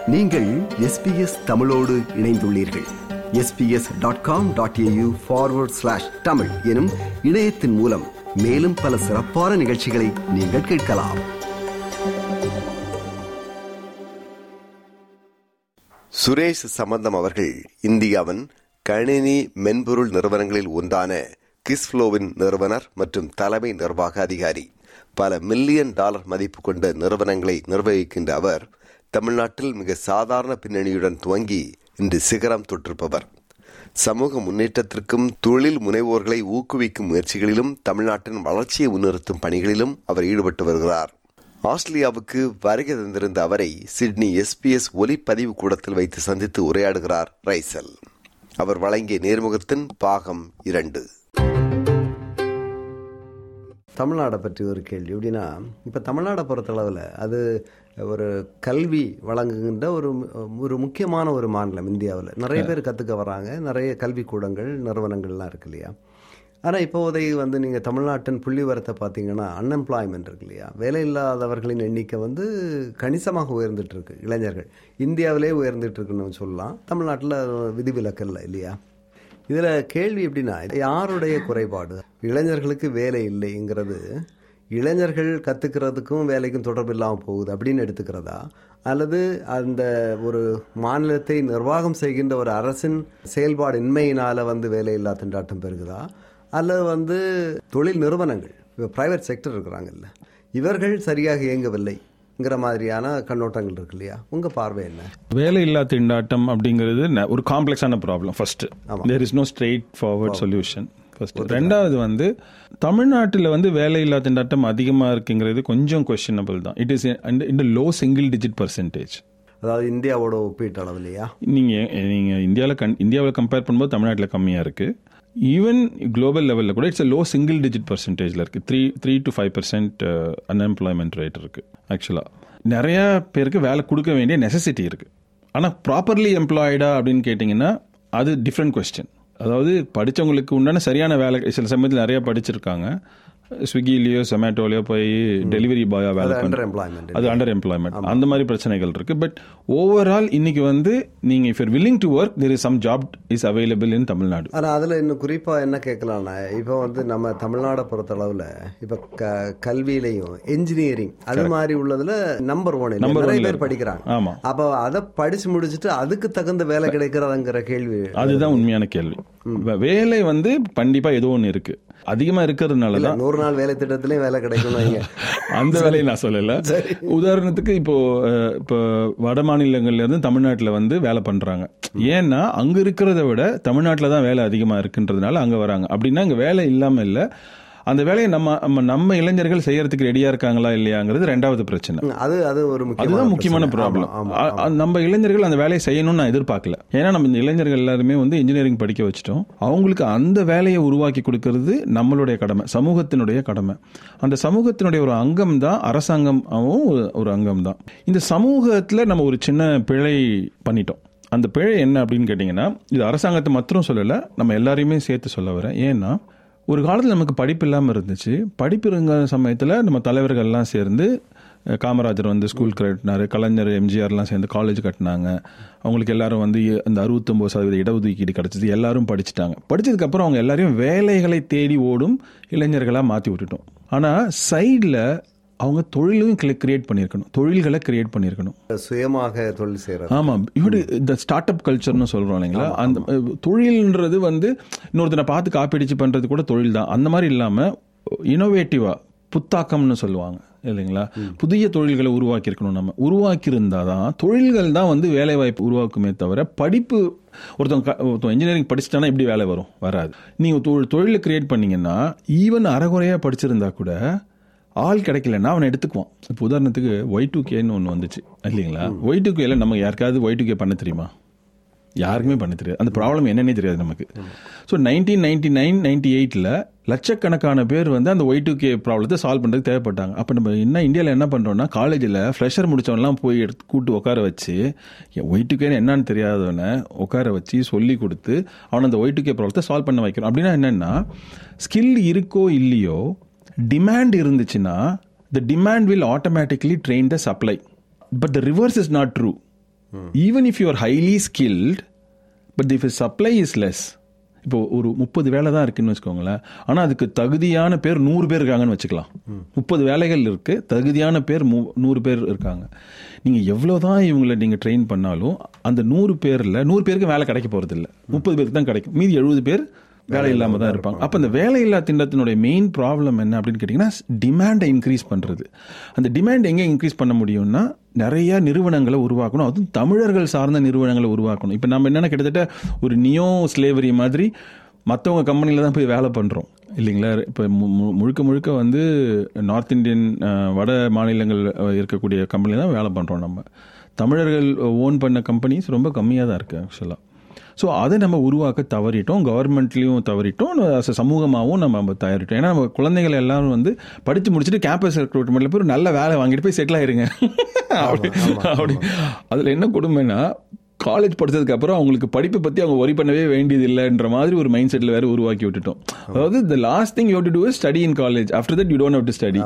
நீங்கள் எஸ்பிஎஸ் தமிழோடு இணைந்துள்ளீர்கள் SBS dot com dot AU forward slash Tamil எனும் இணையத்தின் மூலம் மேலும் பல சிறப்பான நிகழ்ச்சிகளை நீங்கள் கேட்கலாம் சுரேஷ் சம்பந்தம் அவர்கள் இந்தியாவின் கணினி மென்பொருள் நிறுவனங்களில் ஒன்றான கிஸ்ஃப்ளோவின் நிறுவனர் மற்றும் தலைமை நிர்வாக அதிகாரி பல மில்லியன் டாலர் மதிப்பு கொண்ட நிறுவனங்களை நிர்வகிக்கின்ற அவர் தமிழ்நாட்டில் மிக சாதாரண பின்னணியுடன் துவங்கி இன்று சிகரம் தொற்றிருப்பவர் சமூக முன்னேற்றத்திற்கும் தொழில் முனைவோர்களை ஊக்குவிக்கும் முயற்சிகளிலும் தமிழ்நாட்டின் வளர்ச்சியை முன்னிறுத்தும் பணிகளிலும் அவர் ஈடுபட்டு வருகிறார் ஆஸ்திரேலியாவுக்கு வருகை தந்திருந்த அவரை சிட்னி எஸ்பிஎஸ் ஒலிப்பதிவு கூடத்தில் வைத்து சந்தித்து உரையாடுகிறார் ரைசல் அவர் வழங்கிய நேர்முகத்தின் பாகம் இரண்டு தமிழ்நாடை பற்றி ஒரு கேள்வி எப்படின்னா இப்போ தமிழ்நாடை பொறுத்தளவில் அது ஒரு கல்வி வழங்குகின்ற ஒரு ஒரு முக்கியமான ஒரு மாநிலம் இந்தியாவில் நிறைய பேர் கற்றுக்க வராங்க நிறைய கல்விக்கூடங்கள் நிறுவனங்கள்லாம் இருக்கு இல்லையா ஆனால் இப்போதைக்கு வந்து நீங்கள் தமிழ்நாட்டின் புள்ளி வரத்தை பார்த்தீங்கன்னா அன்எம்ப்ளாய்மெண்ட் இருக்கு இல்லையா வேலை இல்லாதவர்களின் எண்ணிக்கை வந்து கணிசமாக உயர்ந்துட்டு இருக்கு இளைஞர்கள் இந்தியாவிலே உயர்ந்துட்டு இருக்குன்னு சொல்லலாம் தமிழ்நாட்டில் விதிவிலக்கு இல்லை இல்லையா இதில் கேள்வி எப்படின்னா யாருடைய குறைபாடு இளைஞர்களுக்கு வேலை இல்லைங்கிறது இளைஞர்கள் கற்றுக்கிறதுக்கும் வேலைக்கும் தொடர்பு இல்லாமல் போகுது அப்படின்னு எடுத்துக்கிறதா அல்லது அந்த ஒரு மாநிலத்தை நிர்வாகம் செய்கின்ற ஒரு அரசின் செயல்பாடு இன்மையினால் வந்து வேலையில்லா திண்டாட்டம் பெருகுதா அல்லது வந்து தொழில் நிறுவனங்கள் இப்போ ப்ரைவேட் செக்டர் இருக்கிறாங்கல்ல இவர்கள் சரியாக இயங்கவில்லை ங்கிற மாதிரியான கண்ணோட்டங்கள் இருக்கு இல்லையா உங்க பார்வை என்ன வேலை இல்லா திண்டாட்டம் அப்படிங்கிறது ந- ஒரு காம்ப்ளெக்ஸான problem first there is no straightforward solution first ரெண்டாவது வந்து தமிழ்நாட்டில் வந்து வேலை இல்லா திண்டாட்டம் அதிகமாக இருக்குங்கிறது கொஞ்சம் கொஸ்டினபிள் தான் இட் இஸ் இந்த லோ சிங்கிள் டிஜிட் பர்சன்டேஜ் அதாவது இந்தியாவோட ஒப்பீட்டு அளவு இல்லையா நீங்கள் நீங்கள் இந்தியாவில் கண் இந்தியாவில் கம்பேர் பண்ணும்போது தமிழ்நாட்டில் கம்மியாக இருக்குது ஈவன் குளோபல் லெவலில் கூட இட்ஸ் லோ சிங்கிள் டிஜிட் பர்சன்டேஜில் இருக்குது three three to five percent unemployment rate இருக்குது ஆக்சுவலாக நிறையா பேருக்கு வேலை கொடுக்க வேண்டிய நெசசிட்டி இருக்குது ஆனால் ப்ராப்பர்லி எம்ப்ளாய்டா அப்படின்னு கேட்டிங்கன்னா அது டிஃப்ரெண்ட் கொஸ்டின் அதாவது படித்தவங்களுக்கு உண்டான சரியான வேலை சில சமயத்தில் நிறைய படிச்சிருக்காங்க ஸ்விக்கிலேயோ ஜொமேட்டோலையோ போய் டெலிவரி பாயா வேலை அண்டர் பண்ண எம்ப்ளாய்மெண்ட் அது அண்டர் எம்ப்ளாய்மெண்ட் அந்த மாதிரி பிரச்சனைகள் இருக்கு பட் ஓவரால் இன்னைக்கு வந்து நீங்க if you're willing to work there is some job is available in Tamil Nadu ஆனா அதுல இன்னும் குறிப்பா என்ன கேட்கலாம்னா இப்போ வந்து நம்ம தமிழ்நாடை பொறுத்த அளவுல இப்ப க கல்வியிலையும் இன்ஜினியரிங் அது மாதிரி உள்ளதுல நம்பர் ஒன் Number நிறைய one ல பேர் இருக்கு. படிக்கிறாங்க ஆமா அப்ப அதை படிச்சு முடிச்சுட்டு அதுக்கு தகுந்த வேலை கிடைக்கிறதுங்கிற கேள்வி அதுதான் உண்மையான கேள்வி வே- வேலை வந்து கண்டிப்பா ஏதோ ஒன்று இருக்கு அதிகமா இருக்கிறதுனால இல்ல தான் நூறு நாள் வேலை திட்டத்திலயும் வேலை கிடைக்கணும் வைங்க. அந்த வேலையை நான் சொல்லல உதாரணத்துக்கு இப்போ அஹ், இப்போ வட மாநிலங்கள்ல இருந்து தமிழ்நாட்டுல வந்து வேலை பண்றாங்க ஏன்னா அங்க இருக்கிறத விட தமிழ்நாட்டுல தான் வேலை அதிகமா இருக்குன்றதுனால அங்க வராங்க அப்படின்னா இங்க வேலை இல்லாம இல்ல அந்த வேலையை நம்ம நம்ம நம்ம இளைஞர்கள் செய்யறதுக்கு ரெடியா இருக்காங்களா இல்லையாங்கிறது ரெண்டாவது பிரச்சனை ம், அது அது ஒரு முக்கியமான அதுதான் முக்கியமான பிரச்சனை. ப்ராப்ளம் ஆமா, ஆமா, நம்ம இளைஞர்கள் அந்த வேலையை செய்யணும்னு நான் எதிர்பார்க்கல ஏன்னா நம்ம இந்த இளைஞர்கள் எல்லாருமே வந்து இன்ஜினியரிங் படிக்க வச்சுட்டோம் அவங்களுக்கு அந்த வேலையை உருவாக்கி கொடுக்கறது நம்மளுடைய கடமை சமூகத்தினுடைய கடமை அந்த சமூகத்தினுடைய ஒரு அங்கம் தான் அரசாங்கமும் ஒரு- ஒரு அங்கம் தான் இந்த சமூகத்துல நம்ம ஒரு சின்ன பிழை பண்ணிட்டோம் அந்த பிழை என்ன அப்படின்னு கேட்டிங்கன்னா இது அரசாங்கத்தை மாத்திரம் சொல்லலை நம்ம எல்லாரையுமே சேர்த்து சொல்ல வரேன் ஏன்னா ஒரு காலத்தில் நமக்கு படிப்பு இல்லாமல் இருந்துச்சு படிப்பு இருந்த சமயத்தில் நம்ம தலைவர்கள்லாம் சேர்ந்து அஹ், காமராஜர் வந்து ஸ்கூல் கட்டினாரு கலைஞர் எம்ஜிஆர்லாம் சேர்ந்து காலேஜ் கட்டினாங்க அவங்களுக்கு எல்லாரும் வந்து அந்த அறுபத்தொம்போது சதவீத இடஒதுக்கீடு கிடைச்சது எல்லாரும் படிச்சுட்டாங்க படிச்சதுக்கப்புறம் அவங்க எல்லாரையும் வேலைகளை தேடி ஓடும் இளைஞர்களாக மாற்றி விட்டுட்டோம் ஆனால் சைடில் அவங்க தொழிலும் கிரியேட் பண்ணியிருக்கணும் தொழில்களை கிரியேட் பண்ணியிருக்கணும் சுயமாக தொழில் செய்யறது ஆமா இப்படி இந்த ஸ்டார்ட் அப் கல்ச்சர்னு சொல்றோம் இல்லைங்களா அந்த அஹ், தொழில்ன்றது வந்து இன்னொருத்தனை பார்த்து காப்பீடிச்சு பண்றது கூட தொழில் தான் அந்த மாதிரி இல்லாம இனோவேட்டிவா புத்தாக்கம்னு சொல்லுவாங்க இல்லைங்களா புதிய தொழில்களை உருவாக்கி இருக்கணும் நம்ம உருவாக்கி இருந்தாதான் தொழில்கள் தான் வந்து வேலை வாய்ப்பு உருவாக்குமே தவிர படிப்பு ஒருத்தன் க- ஒருத்தன் இன்ஜினியரிங் படிச்சிட்டானா எப்படி வேலை வரும் வராது நீங்க தொழில் தொழிலை கிரியேட் பண்ணீங்கன்னா ஈவன் அறகுறையா படிச்சிருந்தா கூட ஆள் கிடைக்கலன்னா அவனை எடுத்துக்குவான் இப்போ உதாரணத்துக்கு ஒய் டூ கேன்னு ஒன்று வந்துச்சு இல்லைங்களா ஒய் டூ கேல நம்ம யாருக்காவது ஒய் டூ கே பண்ண தெரியுமா யாருக்குமே பண்ண தெரியாது அந்த ப்ராப்ளம் என்னன்னே தெரியாது நமக்கு so nineteen ninety nine ninety எயிட்டில் லட்சக்கணக்கான பேர் வந்து அந்த ஒய் டூ கே ப்ராப்ளத்தை சால்வ் பண்ணுறதுக்கு தேவைப்பட்டாங்க அப்போ நம்ம என்ன இந்தியாவில் என்ன பண்ணுறோம்னா காலேஜில் ஃப்ரெஷர் முடிச்சவன்லாம் போய் எடுத்து கூட்டு உட்கார வச்சு ஒய் டூ கேன்னு என்னன்னு தெரியாதவனை உட்கார வச்சு சொல்லி கொடுத்து அவனை அந்த ஒய் டூ கே ப்ராப்ளத்தை சால்வ் பண்ண வைக்கிறோம் அப்படின்னா என்னென்னா ஸ்கில் இருக்கோ இல்லையோ டிமாண்ட் இருந்துச்சுன்னா the demand will automatically train the supply but the reverse is not true even if you are highly skilled but if supply is less இப்போ ஒரு முப்பது வேலை தான் இருக்குன்னு வச்சுக்கோங்களேன் ஆனால் அதுக்கு தகுதியான பேர் நூறு பேர் இருக்காங்கன்னு வச்சுக்கலாம் முப்பது வேலைகள் இருக்கு தகுதியான பேர் மூ- நூறு பேர் இருக்காங்க நீங்கள் எவ்வளோ தான் இவங்களை நீங்கள் ட்ரெயின் பண்ணாலும் அந்த நூறு பேரில் நூறு பேருக்கு வேலை கிடைக்க போகிறது இல்லை முப்பது பேருக்கு தான் கிடைக்கும் மீதி எழுபது பேர் வேலை இல்லாமல் தான் இருப்பாங்க அப்போ அந்த வேலையில்லா திண்டத்தினுடைய மெயின் ப்ராப்ளம் என்ன அப்படின்னு கேட்டிங்கன்னா டிமாண்டை இன்க்ரீஸ் பண்ணுறது அந்த டிமாண்ட் எங்கே இன்க்ரீஸ் பண்ண முடியும்னா நிறைய நிறுவனங்களை உருவாக்கணும் அதுவும் தமிழர்கள் சார்ந்த நிறுவனங்களை உருவாக்கணும் இப்போ நம்ம என்னென்ன கிட்டத்தட்ட ஒரு நியோ ஸ்லேவரி மாதிரி மற்றவங்க கம்பெனியில் தான் போய் வேலை பண்ணுறோம் இல்லைங்களா இப்போ மு- மு- முழுக்க முழுக்க வந்து நார்த் இந்தியன் அஹ், வட மாநிலங்கள் அஹ், இருக்கக்கூடிய கம்பெனியில் தான் வேலை பண்ணுறோம் நம்ம தமிழர்கள் ஓன் பண்ண கம்பெனிஸ் ரொம்ப கம்மியாக தான் இருக்குது ஆக்சுவலாக ஸோ அதை நம்ம உருவாக்க தவறிட்டோம் கவர்மெண்ட்லேயும் தவறிட்டோம் as a சமூகமாகவும் நம்ம தயாரிட்டோம் ஏன்னா நம்ம குழந்தைகள் எல்லாரும் வந்து படித்து முடிச்சுட்டு கேம்பஸ் ரெக்ரூட்மெண்ட்டில் போய் ஒரு நல்ல வேலை வாங்கிட்டு போய் செட்டில் ஆயிருங்க அப்படி அப்படி அதில் என்ன கொடுமைன்னா காலேஜ் படிச்சதுக்கு அப்புறம் அவங்களுக்கு படிப்பை பற்றி அவங்க ஒரி பண்ணவே வேண்டியது இல்லைன்ற மாதிரி ஒரு மைண்ட் செட்டில் வேற உருவாக்கி விட்டுட்டோம் அதாவது the last thing you to do study in college after that you don't have to study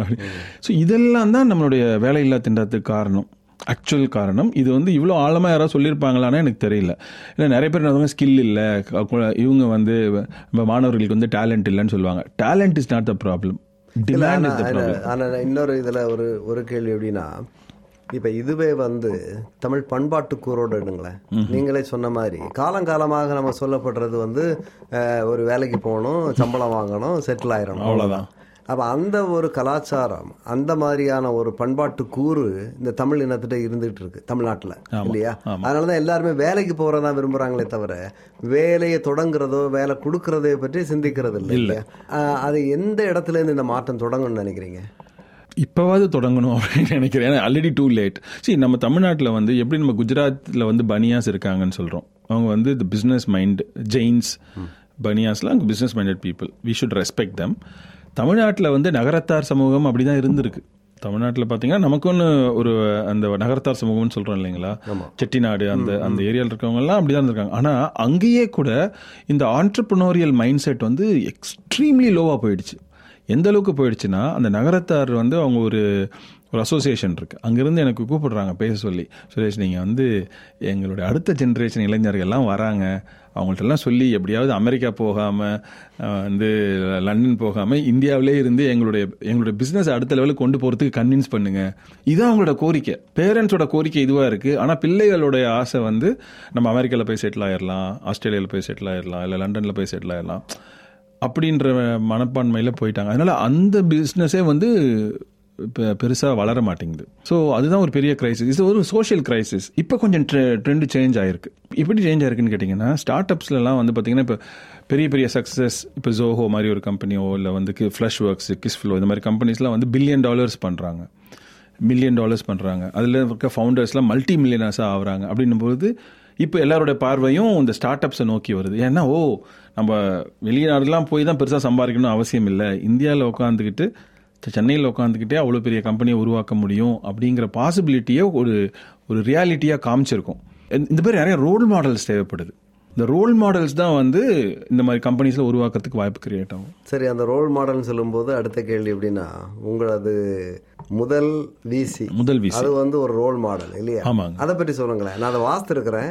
so இதெல்லாம் தான் நம்மளுடைய வேலையில்லா திண்டத்துக்கு காரணம் ஆக்சுவல் காரணம் இது வந்து இவ்வளோ ஆழமாக யாராவது சொல்லியிருப்பாங்களான்னு எனக்கு தெரியல இல்லை நிறைய பேர் என்ன ஸ்கில் இல்லை இவங்க வந்து நம்ம மாணவர்களுக்கு வந்து டேலண்ட் இல்லைன்னு சொல்லுவாங்க talent is not the problem demand is the problem ஆனால் இன்னொரு இதில் ஒரு ஒரு கேள்வி எப்படின்னா இப்போ இதுவே வந்து தமிழ் பண்பாட்டு கூறோடு எடுங்களேன் நீங்களே சொன்ன மாதிரி காலங்காலமாக நம்ம சொல்லப்படுறது வந்து அஹ், ஒரு வேலைக்கு போகணும் சம்பளம் வாங்கணும் செட்டில் ஆயிரணும் அவ்வளவுதான். அப்போ அந்த ஒரு கலாச்சாரம் அந்த மாதிரியான ஒரு பண்பாட்டு கூறு இந்த தமிழ் இனத்திட்ட இருந்துகிட்டு இருக்கு தமிழ்நாட்டில் இல்லையா அதனால தான் எல்லாருமே வேலைக்கு போகிறதா விரும்புகிறாங்களே தவிர வேலையை தொடங்குறதோ வேலை கொடுக்கறதோ பற்றி சிந்திக்கிறது இல்லை இல்லையா அஹ், அது எந்த இடத்துல இருந்து இந்த மாற்றம் தொடங்கும்னு நினைக்கிறீங்க இப்போவாது தொடங்கணும் அப்படின்னு நினைக்கிறேன் ஏன்னா ஆல்ரெடி டூ லேட் சரி நம்ம தமிழ்நாட்டில் வந்து எப்படி நம்ம குஜராத்தில் வந்து பனியாஸ் இருக்காங்கன்னு சொல்கிறோம் அவங்க வந்து த பிஸ்னஸ் மைண்ட் ஜெயின்ஸ் பனியாஸ்லாம் அங்கே business minded people we should respect them தமிழ்நாட்டில் வந்து நகரத்தார் சமூகம் அப்படி தான் இருந்திருக்கு தமிழ்நாட்டில் பார்த்தீங்கன்னா நமக்குன்னு ஒரு அந்த நகரத்தார் சமூகம்னு சொல்கிறோம் இல்லைங்களா செட்டிநாடு அந்த அந்த ஏரியாவில் இருக்கவங்க எல்லாம் அப்படி தான் இருந்திருக்காங்க ஆனால் அங்கேயே கூட இந்த ஆண்டர்ப்ரனோரியல் மைண்ட் செட் வந்து எக்ஸ்ட்ரீம்லி லோவாக போயிடுச்சு எந்த அளவுக்கு போயிடுச்சுன்னா அந்த நகரத்தார் வந்து அவங்க ஒரு ஒரு அசோசியேஷன் இருக்கு அங்கிருந்து எனக்கு கூப்பிடுறாங்க பேச சொல்லி சுரேஷ் நீங்கள் வந்து எங்களுடைய அடுத்த ஜென்ரேஷன் இளைஞர்கள் எல்லாம் வராங்க அவங்கள்ட்ட எல்லாம் சொல்லி எப்படியாவது அமெரிக்கா போகாமல் வந்து லண்டன் போகாமல் இந்தியாவிலே இருந்து எங்களுடைய எங்களுடைய பிஸ்னஸ் அடுத்த லெவலுக்கு கொண்டு போகிறதுக்கு கன்வின்ஸ் பண்ணுங்க இதுதான் அவங்களோட கோரிக்கை பேரண்ட்ஸோட கோரிக்கை இதுவாக இருக்குது ஆனால் பிள்ளைகளுடைய ஆசை வந்து நம்ம அமெரிக்காவில் போய் செட்டில் ஆயிடலாம் ஆஸ்திரேலியாவில் போய் செட்டில் ஆயிடலாம் இல்லை லண்டனில் போய் செட்டில் ஆயிடலாம் அப்படின்ற மனப்பான்மையில் போயிட்டாங்க அதனால அந்த பிஸ்னஸே வந்து இப்போ பெருசாக வளர மாட்டேங்குது ஸோ அதுதான் ஒரு பெரிய கிரைசிஸ் இது ஒரு சோஷியல் கிரைசிஸ் இப்போ கொஞ்சம் ட்ரெண்ட் சேஞ்ச் ஆயிருக்கு எப்படி சேஞ்ச் ஆயிருக்குன்னு கேட்டிங்கன்னா ஸ்டார்ட் அப்ஸ்லலாம் வந்து பார்த்தீங்கன்னா இப்போ பெரிய பெரிய சக்ஸஸ் இப்போ ஜோஹோ மாதிரி ஒரு கம்பெனியோ இல்லை வந்து ஃப்ளஷ் ஒர்க்ஸ் கிஸ்ஃப்ளோ இந்த மாதிரி கம்பெனிஸ்லாம் வந்து பில்லியன் டாலர்ஸ் பண்ணுறாங்க மில்லியன் டாலர்ஸ் பண்ணுறாங்க அதில் இருக்க ஃபவுண்டர்ஸ்லாம் மல்டி மில்லியனர்ஸாக ஆகுறாங்க அப்படின்னும் போது இப்போ எல்லாரோட பார்வையும் இந்த ஸ்டார்ட் அப்ஸை நோக்கி வருது ஏன்னா ஓ நம்ம வெளிநாடுலாம் போய் தான் பெருசாக சம்பாதிக்கணும் அவசியம் இல்லை இந்தியாவில் உட்காந்துக்கிட்டு சென்னையில் உட்காந்துக்கிட்டே அவ்வளோ பெரிய கம்பெனியை உருவாக்க முடியும் அப்படிங்கிற பாசிபிலிட்டியை ஒரு ஒரு ரியாலிட்டியாக காமிச்சிருக்கும் இந்த- இந்த மாதிரி நிறைய ரோல் மாடல்ஸ் தேவைப்படுது இந்த ரோல் மாடல்ஸ் தான் வந்து இந்த மாதிரி கம்பெனிஸில் உருவாக்குறதுக்கு வாய்ப்பு கிரியேட் ஆகும் சரி அந்த ரோல் மாடல்னு சொல்லும்போது அடுத்த கேள்வி எப்படின்னா உங்களது முதல் விசி முதல் VC. அது வந்து ஒரு ரோல் மாடல் இல்லையா ஆமாங்க. அதை பற்றி சொல்லுங்களேன் நான் அதை வாசித்திருக்கிறேன்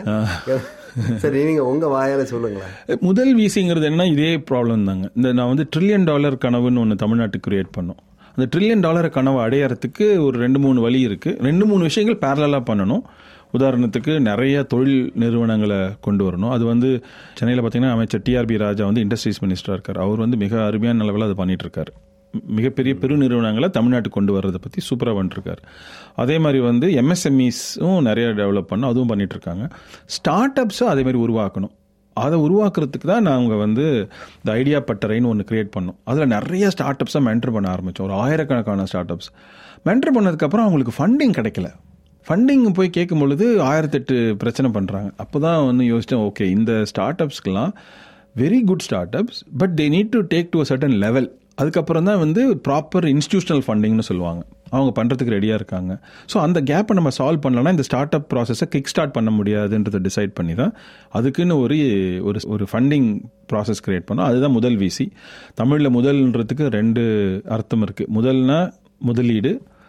சரி நீங்க உங்க வாயால சொல்லுங்களேன் முதல் வீசிங்கிறது என்னன்னா இதே ப்ராப்ளம் தாங்க இந்த நான் வந்து ட்ரில்லியன் டாலர் கனவுன்னு ஒன்று தமிழ்நாட்டுக்கு கிரியேட் பண்ணோம் அந்த ட்ரில்லியன் டாலர் கனவை அடையறதுக்கு ஒரு ரெண்டு மூணு வழி இருக்கு ரெண்டு மூணு விஷயங்கள் பேரலாக பண்ணணும் உதாரணத்துக்கு நிறைய தொழில் நிறுவனங்களை கொண்டு வரணும் அது வந்து சென்னையில் பார்த்தீங்கன்னா அமைச்சர் டிஆர்பி ராஜா வந்து இண்டஸ்ட்ரீஸ் மினிஸ்டராக இருக்கார் அவர் வந்து மிக அருமையான அளவில் அதை பண்ணிட்டு இருக்காரு மிகப்பெரிய பெருநிறுவனங்களை தமிழ்நாட்டுக்கு கொண்டு வர்றதை பற்றி சூப்பராக பண்ணிட்டுருக்காரு அதே மாதிரி வந்து எம்எஸ்எம்இஸும் நிறைய டெவலப் பண்ண அதுவும் பண்ணிட்டு இருக்காங்க ஸ்டார்ட் அப்ஸும் அதே மாதிரி உருவாக்கணும் அதை உருவாக்குறதுக்கு தான் நாங்கள் வந்து இந்த ஐடியா பட்டறைன்னு ஒன்று கிரியேட் பண்ணோம் அதில் நிறைய ஸ்டார்ட் அப்ஸை மென்டர் பண்ண ஆரம்பித்தோம் ஒரு ஆயிரக்கணக்கான ஸ்டார்ட் அப்ஸ் மென்டர் பண்ணதுக்கப்புறம் அவங்களுக்கு ஃபண்டிங் கிடைக்கல ஃபண்டிங் போய் கேட்கும் பொழுது ஆயிரத்தெட்டு பிரச்சனை பண்ணுறாங்க அப்போ தான் வந்து யோசித்தேன் ஓகே இந்த ஸ்டார்ட் அப்ஸ்க்கெலாம் very good startups but they need to take to a certain level அதுக்கப்புறம் தான் வந்து ப்ராப்பர் இன்ஸ்டியூஷனல் ஃபண்டிங்னு சொல்லுவாங்க அவங்க பண்ணுறதுக்கு ரெடியாக இருக்காங்க ஸோ அந்த கேப்பை நம்ம சால்வ் பண்ணலன்னா இந்த ஸ்டார்ட் அப் ப்ராசஸை கிக் ஸ்டார்ட் பண்ண முடியாதுன்றதை டிசைட் பண்ணி தான் அதுக்குன்னு ஒரு ஒரு ஒரு ஃபண்டிங் ப்ராசஸ் கிரியேட் பண்ணோம் அதுதான் முதல் விசி தமிழில் முதல்ன்றதுக்கு ரெண்டு அர்த்தம் இருக்குது முதல்னா முதலீடு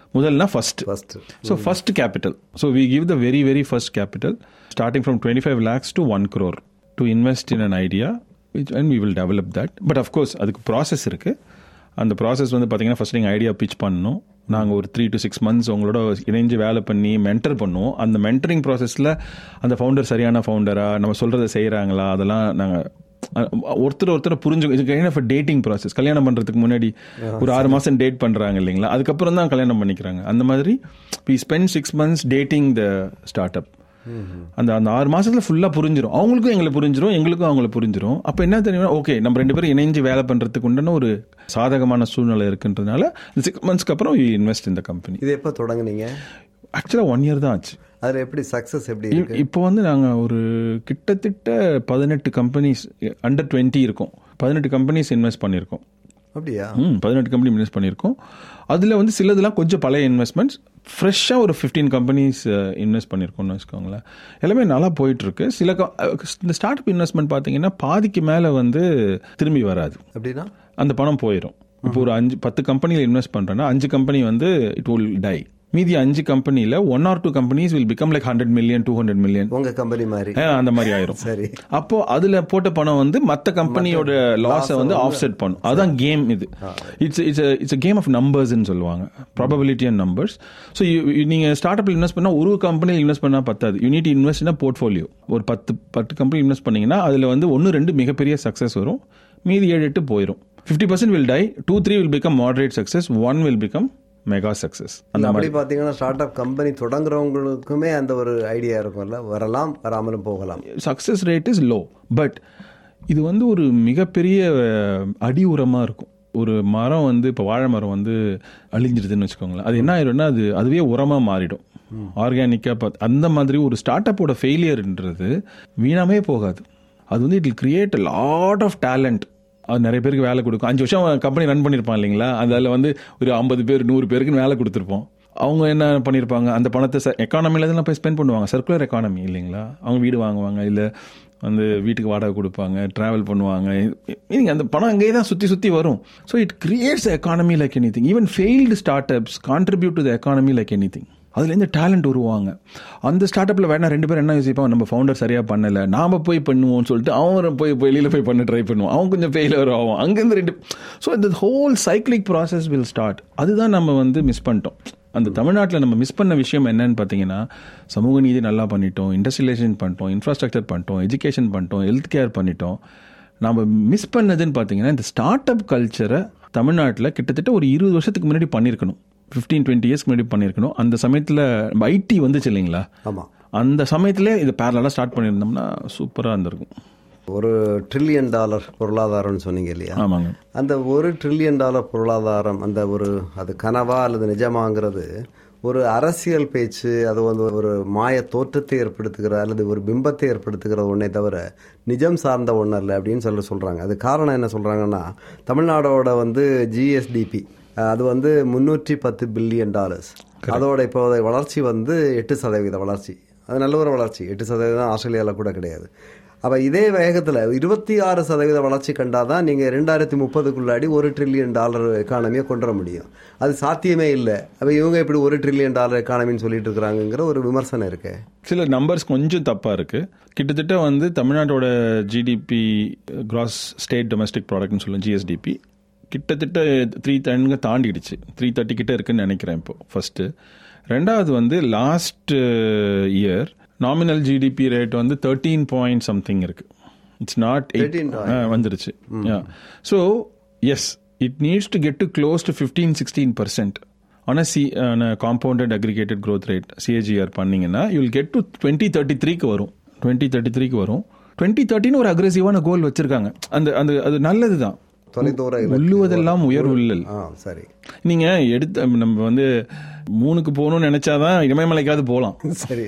முதல்னா first first So first capital. So we give the very very first capital, starting from 25 lakhs to 1 crore to invest in an idea, which, and we will develop that. But of course அதுக்கு process இருக்கு அந்த process வந்து பார்த்தீங்கன்னா first நீங்கள் idea pitch பண்ணணும் நாங்கள் ஒரு three to six months உங்களோட இணைஞ்சு வேலை பண்ணி மென்டர் பண்ணுவோம் அந்த மென்டரிங் ப்ராசஸில் அந்த ஃபவுண்டர் சரியான ஃபவுண்டரா நம்ம சொல்கிறத செய்கிறாங்களா அதெல்லாம் நாங்கள் ஒருத்தர் ஒருத்தர் புரிஞ்சு இது கைண்ட் ஆஃப் டேட்டிங் ப்ராசஸ் கல்யாணம் பண்ணுறதுக்கு முன்னாடி ஒரு ஆறு மாதம் டேட் பண்ணுறாங்க இல்லைங்களா அதுக்கப்புறம் தான் கல்யாணம் பண்ணிக்கிறாங்க அந்த மாதிரி we spend six months dating the startup அந்த அந்த ஆறு மாசத்துல ஃபுல்லா புரிஞ்சிரும் அவங்களுக்கும் எங்களை புரிஞ்சிரும் எங்களுக்கும் அவங்கள புரிஞ்சிரும் அப்ப என்ன தெரியுமா ஓகே நம்ம ரெண்டு பேரும் இணைஞ்சு வேலை பண்றதுக்கு உண்டான ஒரு சாதகமான சூழ்நிலை இருக்குன்றதுனால சிக்ஸ் மந்த்ஸ்க்கு அப்புறம் இன்வெஸ்ட் இந்த கம்பெனி இது எப்போ தொடங்குனீங்க ஆக்சுவலா ஒன் இயர் தான் ஆச்சு அதில் எப்படி சக்ஸஸ் எப்படி இ- இருக்கு இப்போ வந்து நாங்க ஒரு கிட்டத்தட்ட பதினெட்டு கம்பெனிஸ் அண்டர் டுவெண்ட்டி இருக்கும் பதினெட்டு கம்பெனிஸ் இன்வெஸ்ட் பண்ணியிருக்கோம் அப்படியா ம் பதினெட்டு கம்பெனி இன்வெஸ்ட் பண்ணியிருக்கோம் அதில் வந்து சிலதெல்லாம் கொஞ்சம் பழைய இன்வெஸ்ட்மெண்ட்ஸ் ஃப்ரெஷ்ஷாக ஒரு ஃபிஃப்டீன் கம்பெனிஸ் இன்வெஸ்ட் பண்ணியிருக்கோம்னு வச்சுக்கோங்களேன் எல்லாமே நல்லா போயிட்டுருக்கு சில co- அஹ், இந்த ஸ்டார்ட் அப் இன்வெஸ்ட்மெண்ட் பார்த்தீங்கன்னா பாதிக்கு மேலே வந்து திரும்பி வராது அப்படின்னா அந்த பணம் போயிடும் இப்போ ஒரு அஞ்சு பத்து கம்பெனியில் இன்வெஸ்ட் பண்ணுறேன்னா அஞ்சு கம்பெனி வந்து இட் will டை மீதி அஞ்சு கம்பெனியில் one or two companies will become like hundred million two hundred million உங்க கம்பெனி மாதிரி அந்த மாதிரி ஆயிரும் சரி அப்போ அதுல போட்ட பணம் வந்து மத்த கம்பெனியோட லாஸை வந்து ஆஃப்செட் பண்ணும் அதான் கேம் இது it's it's it's game of நம்பர்ஸ்னு சொல்லுவாங்க ப்ராபபிலிட்டி அண்ட் நம்பர்ஸ் ஸோ நீங்க ஸ்டார்ட் அப்ல இன்வெஸ்ட் பண்ணா ஒரு கம்பெனியில் இன்வெஸ்ட் பண்ணா பத்தாது you need invest in portfolio ஒரு பத்து பத்து கம்பெனி இன்வெஸ்ட் பண்ணீங்கன்னா அதுல வந்து ஒன்று ரெண்டு மிகப்பெரிய சக்ஸஸ் வரும் மீதி ஏழு எட்டு போயிடும் fifty percent will die two three will become moderate success one will become mega success அந்த அப்படி பார்த்தீங்கன்னா ஸ்டார்ட் அப் கம்பெனி தொடங்குறவங்களுக்குமே அந்த ஒரு ஐடியா இருக்கும்ல வரலாம் வராமலும் போகலாம் success rate is low but இது வந்து ஒரு மிகப்பெரிய அஹ், அடி உரமாக இருக்கும் ஒரு மரம் வந்து இப்போ வாழை மரம் வந்து அழிஞ்சிருதுன்னு வச்சுக்கோங்களேன் அது என்ன ஆயிரும்னா அது அதுவே உரமாக மாறிடும் ஆர்கானிக்காக பார்த்து அந்த மாதிரி ஒரு ஸ்டார்ட் அப்போட ஃபெயிலியர்ன்றது வீணாமே போகாது அது வந்து it create lot of talent அது நிறைய பேருக்கு வேலை கொடுக்கும் அஞ்சு வருஷம் கம்பெனி ரன் பண்ணியிருப்பான் இல்லைங்களா அதில் வந்து ஒரு ஐம்பது பேர் நூறு பேருக்குன்னு வேலை கொடுத்துருப்போம் அவங்க என்ன பண்ணியிருப்பாங்க அந்த பணத்தை எக்கானமியில் தான் போய் ஸ்பெண்ட் பண்ணுவாங்க சர்க்குலர் எக்கானமி இல்லைங்களா அவங்க வீடு வாங்குவாங்க இல்லை வந்து வீட்டுக்கு வாடகை கொடுப்பாங்க ட்ராவல் பண்ணுவாங்க மீனிங் அந்த பணம் அங்கேயே தான் சுற்றி சுற்றி வரும் so it creates economy like anything even failed startups contribute to the economy like anything அதுலேருந்து டேலண்ட் உருவாங்க அந்த ஸ்டார்ட் அப்பில் வேணா ரெண்டு பேரும் என்ன யோசிப்பான் நம்ம ஃபவுண்டர் சரியாக பண்ணலை நாம போய் பண்ணுவோம்னு சொல்லிட்டு அவன் போய் போய் வெளியில் போய் பண்ண ட்ரை பண்ணுவான் அவன் கொஞ்சம் ஃபெயிலியர் ஆகும் அங்கேருந்து ரெண்டு ஸோ இந்த whole cyclic process will start அதுதான் நம்ம வந்து மிஸ் பண்ணிட்டோம் அந்த தமிழ்நாட்டில் நம்ம மிஸ் பண்ண விஷயம் என்னன்னு பார்த்தீங்கன்னா சமூக நீதி நல்லா பண்ணிட்டோம் இண்டஸ்ட்ரியலைசேஷன் பண்ணிட்டோம் இன்ஃப்ராஸ்ட்ரக்சர் பண்ணிட்டோம் எஜுகேஷன் பண்ணிட்டோம் ஹெல்த் கேர் பண்ணிட்டோம் நம்ம மிஸ் பண்ணதுன்னு பார்த்தீங்கன்னா இந்த ஸ்டார்ட் அப் கல்ச்சரை தமிழ்நாட்டில் கிட்டத்தட்ட ஒரு இருபது வருஷத்துக்கு முன்னாடி பண்ணியிருக்கணும் ஃபிஃப்டீன் டுவெண்ட்டி இயர்ஸ்க்கு முன்னாடி பண்ணியிருக்கணும் அந்த சமயத்தில் ஐடி வந்துச்சு இல்லைங்களா ஆமா அந்த சமயத்திலே இது பேரலாக ஸ்டார்ட் பண்ணியிருந்தோம்னா சூப்பராக இருந்திருக்கும் ஒரு ட்ரில்லியன் டாலர் பொருளாதாரம்னு சொன்னீங்க இல்லையா ஆமாங்க அந்த ஒரு ட்ரில்லியன் டாலர் பொருளாதாரம் அந்த ஒரு அது கனவா அல்லது நிஜமாங்கிறது ஒரு அரசியல் பேச்சு அது வந்து ஒரு மாய தோற்றத்தை ஏற்படுத்துகிற அல்லது ஒரு பிம்பத்தை ஏற்படுத்துகிற ஒன்றே தவிர நிஜம் சார்ந்த ஒன்றும் இல்லை அப்படின்னு சொல்லி சொல்கிறாங்க அது காரணம் என்ன சொல்கிறாங்கன்னா தமிழ்நாடோட வந்து ஜிஎஸ்டிபி அது வந்து முந்நூற்றி பத்து பில்லியன் டாலர்ஸ் அதோட இப்போ வளர்ச்சி வந்து எட்டு சதவீத வளர்ச்சி அது நல்ல ஒரு வளர்ச்சி எட்டு சதவீதம் ஆஸ்திரேலியாவில் கூட கிடையாது அப்போ இதே வேகத்தில் இருபத்தி ஆறு சதவீத வளர்ச்சி கண்டாதான் நீங்கள் ரெண்டாயிரத்தி முப்பதுக்குள்ளாடி ஒரு ட்ரில்லியன் டாலர் எக்கானமியை கொண்டு வர முடியும் அது சாத்தியமே இல்லை அப்போ இவங்க இப்படி ஒரு ட்ரில்லியன் டாலர் எக்கானமின்னு சொல்லிட்டு இருக்கிறாங்கிற ஒரு விமர்சனம் இருக்கு சில நம்பர்ஸ் கொஞ்சம் தப்பாக இருக்குது கிட்டத்தட்ட வந்து தமிழ்நாட்டோட ஜிடிபி கிராஸ் ஸ்டேட் டொமஸ்டிக் ப்ராடக்ட்னு சொல்லுவோம் ஜிஎஸ்டிபி கிட்டத்தட்ட த்ரீ டென்ங்க தாண்டிடுச்சு த்ரீ தேர்ட்டி கிட்ட இருக்குன்னு நினைக்கிறேன் இப்போ ஃபர்ஸ்ட்டு ரெண்டாவது வந்து last year nominal GDP rate வந்து தேர்ட்டீன் பாயிண்ட் சம்திங் இருக்கு இட்ஸ் நாட் எயிட் வந்துருச்சு so yes it needs to get to close to fifteen sixteen percent on C compounded aggregated growth rate CAGR பண்ணீங்கன்னா you will get to twenty thirty த்ரீக்கு வரும் twenty thirty த்ரீக்கு வரும் twenty தேர்ட்டின்னு ஒரு அக்ரெசிவான கோல் வச்சிருக்காங்க அந்த அந்த அது நல்லது தான் தொலைதூர இலக்கு. உள்ளுவதெல்லாம் உயர் உள்ளல் ஆ சரி நீங்க எடுத்த நம்ம வந்து மூணுக்கு போகணும்னு நினைச்சாதான் இமயமலைக்காவது போகலாம் சரி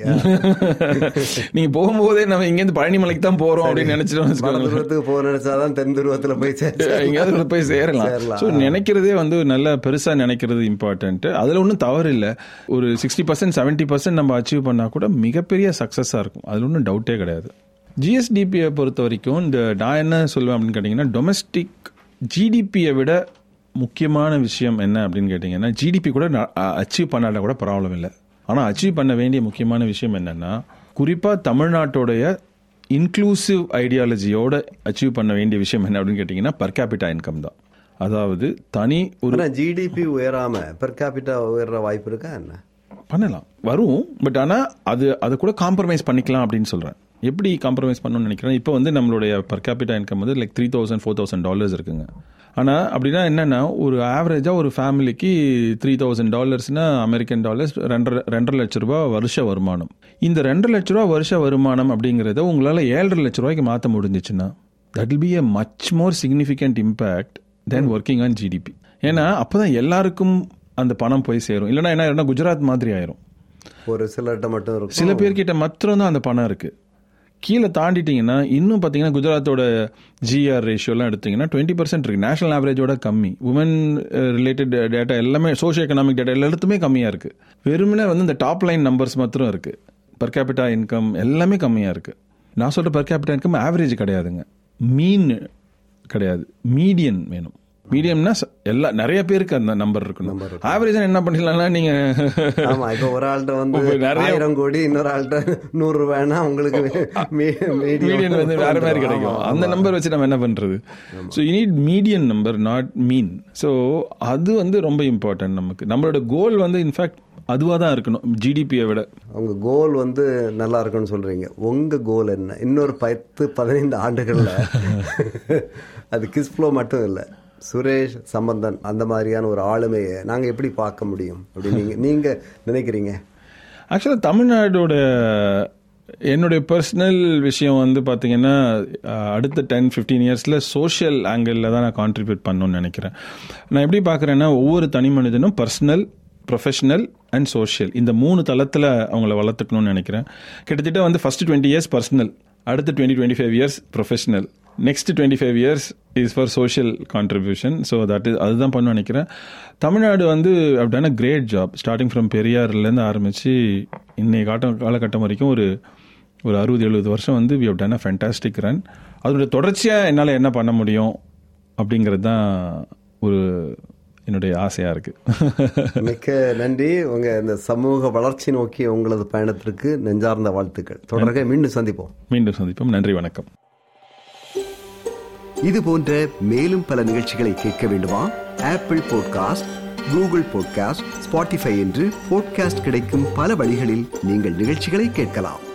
நீங்க போகும்போதே நம்ம இங்கேருந்து பழனி மலைக்கு தான் போறோம் அப்படின்னு நினைச்சிட்டோம் வட வச்சுக்கோங்க தூரத்துக்கு போக நினைச்சாதான் தென் துருவத்தில் போய் சேர்த்து எங்கேயாவது போய் சேரலாம் சேரலாம். ஸோ நினைக்கிறதே வந்து நல்ல பெருசா நினைக்கிறது இம்பார்ட்டன்ட் அதுல ஒன்றும் தவறு இல்லை ஒரு சிக்ஸ்டி பர்சன்ட் செவன்ட்டி பர்சன்ட் நம்ம அச்சீவ் பண்ணா கூட மிகப்பெரிய சக்சஸா இருக்கும் அதுல ஒன்றும் டவுட்டே கிடையாது ஜிஎஸ்டிபியை பொறுத்த வரைக்கும் இந்த நான் என்ன சொல்லுவேன் அப்படின்னு கேட்டிங்கன்னா டொமஸ்டிக் ஜிடிபியை விட முக்கியமான விஷயம் என்ன அப்படின்னு கேட்டிங்கன்னா ஜிடிபி கூட அச்சீவ் பண்ணாட கூட ப்ராப்ளம் இல்லை ஆனால் அச்சீவ் பண்ண வேண்டிய முக்கியமான விஷயம் என்னன்னா குறிப்பாக தமிழ்நாட்டுடைய இன்க்ளூசிவ் ஐடியாலஜியோட அச்சீவ் பண்ண வேண்டிய விஷயம் என்ன அப்படின்னு கேட்டிங்கன்னா per capita இன்கம் தான் அதாவது தனி ஒரு ஆனா ஜிடிபி உயராம பெர் கேபிட்டா உயர்ற வாய்ப்பு இருக்கா என்ன பண்ணலாம் வரும் பட் ஆனால் அது அதை கூட காம்ப்ரமைஸ் பண்ணிக்கலாம் அப்படின்னு சொல்கிறேன் எப்படி காம்ப்ரமைஸ் பண்ணணும்னு நினைக்கிறேன் இப்போ வந்து நம்மளுடைய பர் கேபிட்டா இன்கம் வந்து like three thousand four thousand dollars இருக்குங்க ஆனால் அப்படின்னா என்னென்னா ஒரு ஆவரேஜாக ஒரு ஃபேமிலிக்கு த்ரீ தௌசண்ட் டாலர்ஸ்னா அமெரிக்கன் டாலர்ஸ் ரெண்டரை ரெண்டரை லட்ச ரூபா வருஷ வருமானம் இந்த ரெண்டரை லட்ச ரூபா வருஷ வருமானம் அப்படிங்கிறத உங்களால் ஏழரை லட்ச ரூபாய்க்கு மாற்ற முடிஞ்சிச்சுன்னா that will be a much more significant impact than working on GDP ஏன்னா அப்போ தான் எல்லாருக்கும் அந்த பணம் போய் சேரும் இல்லைன்னா என்ன ஆயிரும்னா குஜராத் மாதிரி ஆயிரும் ஒரு சிலர்கிட்ட மட்டும் இருக்கும் சில பேர்கிட்ட மாத்திரம் தான் அந்த பணம் இருக்கு கீழே தாண்டிட்டீங்கன்னா இன்னும் பார்த்தீங்கன்னா குஜராத்தோட ஜிஆர் ரேஷியோலாம் எடுத்தீங்கன்னா டுவெண்ட்டி பர்சன்ட் இருக்கு நேஷனல் ஆவரேஜோட கம்மி உமன் ரிலேட்டட் டேட்டா எல்லாமே சோஷியோ எக்கனாமிக் டேட்டா எல்லாத்துமே கம்மியாக இருக்கு வெறுமனே வந்து இந்த டாப் லைன் நம்பர்ஸ் மாத்திரம் இருக்கு per capita இன்கம் எல்லாமே கம்மியாக இருக்கு நான் சொல்ற per capita இன்கம் ஆவரேஜ் கிடையாதுங்க மீன் கிடையாது மீடியன் வேணும் மீடியம்னா எல்லா நிறைய பேருக்கு அந்த நம்பர் இருக்கணும் ஆவரேஜா என்ன பண்ணிடலாம்னா நீங்க ஆமா இப்ப ஒரு ஆள்கிட்ட வந்து இப்ப நிறைய- ஆயிரம் கோடி இன்னொரு ஆள்கிட்ட நூறு ரூபாய்னா உங்களுக்கு மீடியன் வந்து வேற மாதிரி கிடைக்கும் அந்த நம்பர் வச்சு நம்ம என்ன பண்றது so you need median number not mean so அது வந்து ரொம்ப இம்பார்ட்டன்ட் நமக்கு நம்மளோட கோல் வந்து இன்ஃபேக்ட் அதுவாக தான் இருக்கணும் ஜிடிபியை விட உங்க கோல் வந்து நல்லா இருக்குன்னு சொல்றீங்க உங்க கோல் என்ன இன்னொரு பத்து பதினைந்து ஆண்டுகள்ல அது கிஸ்ஃப்ளோ மட்டும் இல்லை சுரேஷ் சம்பந்தன் அந்த மாதிரியான ஒரு ஆளுமையை நாங்க எப்படி பார்க்க முடியும் அப்படி நீங்க நீங்க நினைக்கிறீங்க ஆக்சுவலாக தமிழ்நாடோட என்னுடைய பர்சனல் விஷயம் வந்து பார்த்தீங்கன்னா அஹ், அடுத்த டென் ஃபிஃப்டீன் இயர்ஸில் சோஷியல் ஆங்கிளில் தான் நான் கான்ட்ரிபியூட் பண்ணணும்னு நினைக்கிறேன் நான் எப்படி பார்க்குறேன்னா ஒவ்வொரு தனி மனிதனும் பர்சனல் ப்ரொஃபஷனல் அண்ட் சோஷியல் இந்த மூணு தளத்தில் அவங்கள வளர்த்துக்கணும்னு நினைக்கிறேன் கிட்டத்தட்ட வந்து ஃபர்ஸ்ட் டுவெண்ட்டி இயர்ஸ் பர்சனல் அடுத்த twenty twenty five years professional next twenty five years is for social contribution so that is அதுதான் பண்ண நினைக்கிறேன் தமிழ்நாடு வந்து அப்படின்னா கிரேட் ஜாப் ஸ்டார்டிங் ஃப்ரம் பெரியார்லேருந்து ஆரம்பித்து இன்னைய காட்டம் காலகட்டம் வரைக்கும் ஒரு ஒரு அறுபது எழுபது வருஷம் வந்து we have done a fantastic run அதோட தொடர்ச்சியாக என்னால் என்ன பண்ண முடியும் அப்படிங்கிறது தான் ஒரு என்னுடைய ஆசையாக இருக்குது மிக்க நன்றி உங்க இந்த சமூக வளர்ச்சி நோக்கிய உங்களது பயணத்திற்கு நெஞ்சார்ந்த வாழ்த்துக்கள் தொடர்க மீண்டும் சந்திப்போம் மீண்டும் சந்திப்போம் நன்றி வணக்கம் இது போன்ற மேலும் பல நிகழ்ச்சிகளை கேட்க வேண்டுமா Apple podcast Google podcast Spotify என்று பாட்காஸ்ட் கிடைக்கும் பல வழிகளில் நீங்கள் நிகழ்ச்சிகளை கேட்கலாம்